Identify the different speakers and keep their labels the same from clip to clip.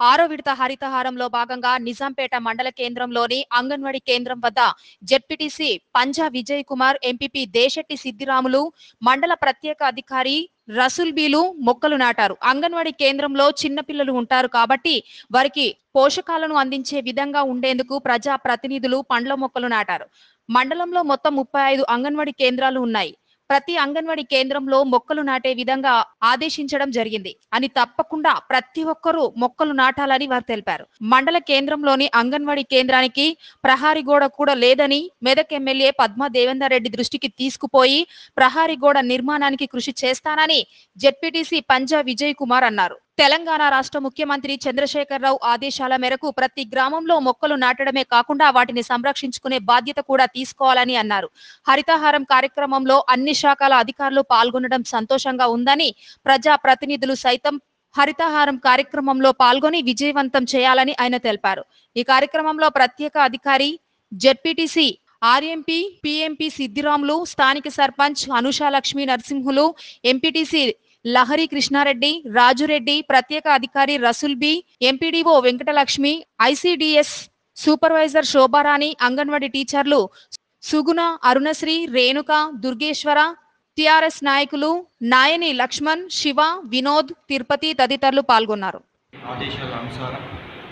Speaker 1: ఆరో విడత హరితహారంలో భాగంగా నిజాంపేట మండల కేంద్రంలోని అంగన్వాడీ కేంద్రం వద్ద జెడ్పీటీసీ పంజా విజయ్ కుమార్ ఎంపీపీ దేశెట్టి సిద్దిరాములు మండల ప్రత్యేక అధికారి రసూల్ బీలు మొక్కలు నాటారు అంగన్వాడీ కేంద్రంలో చిన్నపిల్లలు ఉంటారు కాబట్టి వారికి పోషకాలను అందించే విధంగా ఉండేందుకు ప్రజా ప్రతినిధులు పండ్ల మొక్కలు నాటారు మండలంలో మొత్తం ముప్పై ఐదు అంగన్వాడీ కేంద్రాలు ఉన్నాయి ప్రతి అంగన్వాడీ కేంద్రంలో మొక్కలు నాటే విధంగా ఆదేశించడం జరిగింది అని తప్పకుండా ప్రతి ఒక్కరూ మొక్కలు నాటాలని వారు తెలిపారు మండల కేంద్రంలోని అంగన్వాడీ కేంద్రానికి ప్రహారీ గోడ కూడా లేదని మెదక్ ఎమ్మెల్యే పద్మా దేవేందర్ రెడ్డి దృష్టికి తీసుకుపోయి ప్రహారీ గోడ నిర్మాణానికి కృషి చేస్తానని జెడ్పీటీసీ పంజా విజయ్ కుమార్ అన్నారు తెలంగాణ రాష్ట్ర ముఖ్యమంత్రి చంద్రశేఖరరావు ఆదేశాల మేరకు ప్రతి గ్రామంలో మొక్కలు నాటడమే కాకుండా వాటిని సంరక్షించుకునే బాధ్యత కూడా తీసుకోవాలని అన్నారు హరితహారం కార్యక్రమంలో అన్ని శాఖల అధికారులు పాల్గొనడం సంతోషంగా ఉందని ప్రజా ప్రతినిధులు సైతం హరితహారం కార్యక్రమంలో పాల్గొని విజయవంతం చేయాలని ఆయన తెలిపారు ఈ కార్యక్రమంలో ప్రత్యేక అధికారి జెడ్పీటీసీ ఆర్ఎంపీ పిఎంపీ సిద్దిరాములు స్థానిక సర్పంచ్ అనుషా లక్ష్మీ నరసింహులు ఎంపీటీసీ లహరి కృష్ణారెడ్డి రాజురెడ్డి ప్రత్యేక అధికారి Rasul Bi MPDO Venkatalakshmi ICDS supervisor Shobharani anganwadi టీచర్లు సుగుణ అరుణశ్రీ రేణుక దుర్గేశ్వర టిఆర్ఎస్ నాయకులు నాయని లక్ష్మణ్ శివ వినోద్ తిరుపతి తదితరులు పాల్గొన్నారు
Speaker 2: ఆదేశాల అనుసారం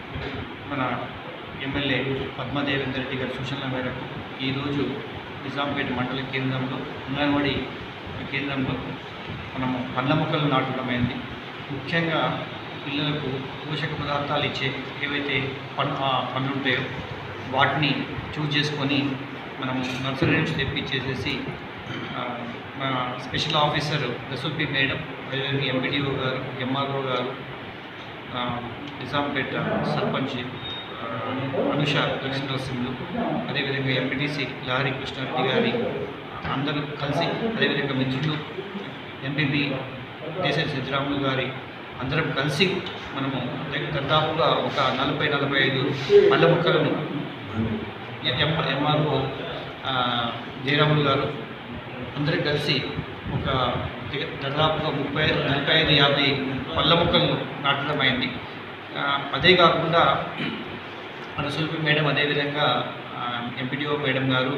Speaker 2: మన ఎమ్మెల్యే పద్మదేవేందర్ రెడ్డి గారి సూచనల మేరకు ఈరోజు నిజాంపేట మండల కేంద్రంలో అంగన్వాడీ కేంద్రంలో మనము పండ్ల మొక్కలు నాటడమైంది ముఖ్యంగా పిల్లలకు పోషక పదార్థాలు ఇచ్చే ఏవైతే పన్ ఆ పండ్లు ఉంటాయో వాటిని చూజ్ చేసుకొని మనము నర్సరీ నుంచి తెప్పించేసేసి ఆ, మన స్పెషల్ ఆఫీసర్ రసూపి మేడం అదేవిధంగా ఎంపీడీఓ గారు ఎంఆర్ఓ గారు ఆ, నిజాంపేట సర్పంచ్ ఆ, అనుష లక్ష్మీనరసింహులు అదేవిధంగా ఎంపీటీసీ లహరి కృష్ణారెడ్డి గారి అందరూ కలిసి అదేవిధంగా మిత్రులు ఎంపీపీ దేశ సిద్ధరాములు గారి అందరం కలిసి మనము దగ్గ- దాదాపుగా ఒక నలభై నలభై ఐదు పళ్ళ మొక్కలను ఎం ఎంఆర్ఓ జయరాములు గారు అందరం కలిసి ఒక దగ్గ- దాదాపుగా ముప్పై నలభై ఐదు యాభై పళ్ళ మొక్కలను నాటడం అయింది ఆ, అదే కాకుండా మన సుల్పి మేడం అదేవిధంగా ఎంపీడీఓ మేడం గారు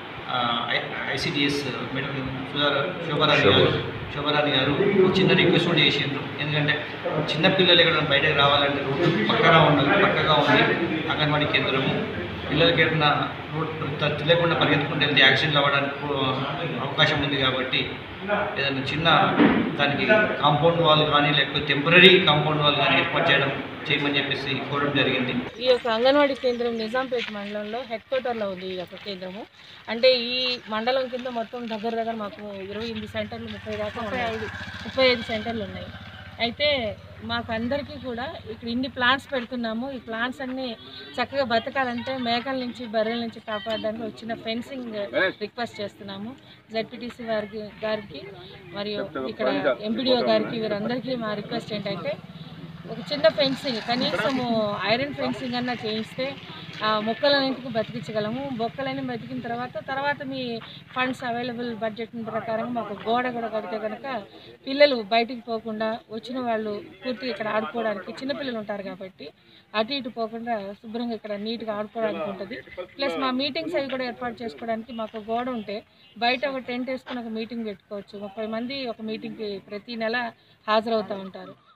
Speaker 2: ఐసిడిఎస్ మేడం సుధా శోభారాణి గారు శోభారాణి గారు ఒక చిన్న రిక్వెస్ట్ కూడా చేసిండ్రు ఎందుకంటే చిన్న పిల్లలు ఎక్కడ బయటకు రావాలంటే రోడ్డు పక్కన ఉన్నది పక్కగా ఉంది అంగన్వాడీ కేంద్రము పిల్లలకి ఏదైనా రోడ్ త- తెలియకుండా పరిగెత్తుకుంటూ వెళ్తే యాక్సిడెంట్లు అవ్వడానికి కూడా అవకాశం ఉంది కాబట్టి ఏదైనా చిన్న దానికి కాంపౌండ్ వాల్ కానీ లేకపోతే టెంపరీ కాంపౌండ్ వాల్ కానీ ఏర్పాటు చేయడం చేయమని చెప్పేసి కోరడం జరిగింది
Speaker 3: ఈ యొక్క అంగన్వాడీ కేంద్రం నిజాంపేట మండలంలో హెడ్ క్వార్టర్లో ఉంది ఈ యొక్క కేంద్రము అంటే ఈ మండలం కింద మొత్తం దగ్గర దగ్గర మాకు ఇరవై ఎనిమిది సెంటర్లు ముప్పై దాకా ముప్పై ఐదు ముప్పై ఐదు సెంటర్లు ఉన్నాయి అయితే మాకు అందరికీ కూడా ఇక్కడ ఇన్ని ప్లాంట్స్ పెడుతున్నాము ఈ ప్లాంట్స్ అన్ని చక్కగా బతకాలంటే మేకల నుంచి బర్రెల నుంచి కాపాడడానికి వచ్చిన ఫెన్సింగ్ రిక్వెస్ట్ చేస్తున్నాము జడ్పీటీసీ వారికి గారికి మరియు ఇక్కడ ఎంపీడీఓ గారికి వీరందరికీ మా రిక్వెస్ట్ ఏంటంటే ఒక చిన్న ఫెన్సింగ్ కనీసము ఐరన్ ఫెన్సింగ్ అన్నా చేయిస్తే ఆ మొక్కలన్నింటికి బతికించగలము మొక్కలన్నీ బతికిన తర్వాత తర్వాత మీ ఫండ్స్ అవైలబుల్ బడ్జెట్ ప్రకారం మాకు గోడ కూడా కడితే కనుక పిల్లలు బయటికి పోకుండా వచ్చిన వాళ్ళు పూర్తిగా ఇక్కడ ఆడుకోవడానికి చిన్నపిల్లలు ఉంటారు కాబట్టి అటు ఇటు పోకుండా శుభ్రంగా ఇక్కడ నీట్గా ఆడుకోవడానికి ఉంటుంది ప్లస్ మా మీటింగ్స్ అవి కూడా ఏర్పాటు చేసుకోవడానికి మాకు గోడ ఉంటే బయట ఒక టెంట్ వేసుకుని ఒక మీటింగ్ పెట్టుకోవచ్చు ముప్పై మంది ఒక మీటింగ్కి ప్రతి నెల హాజరవుతూ ఉంటారు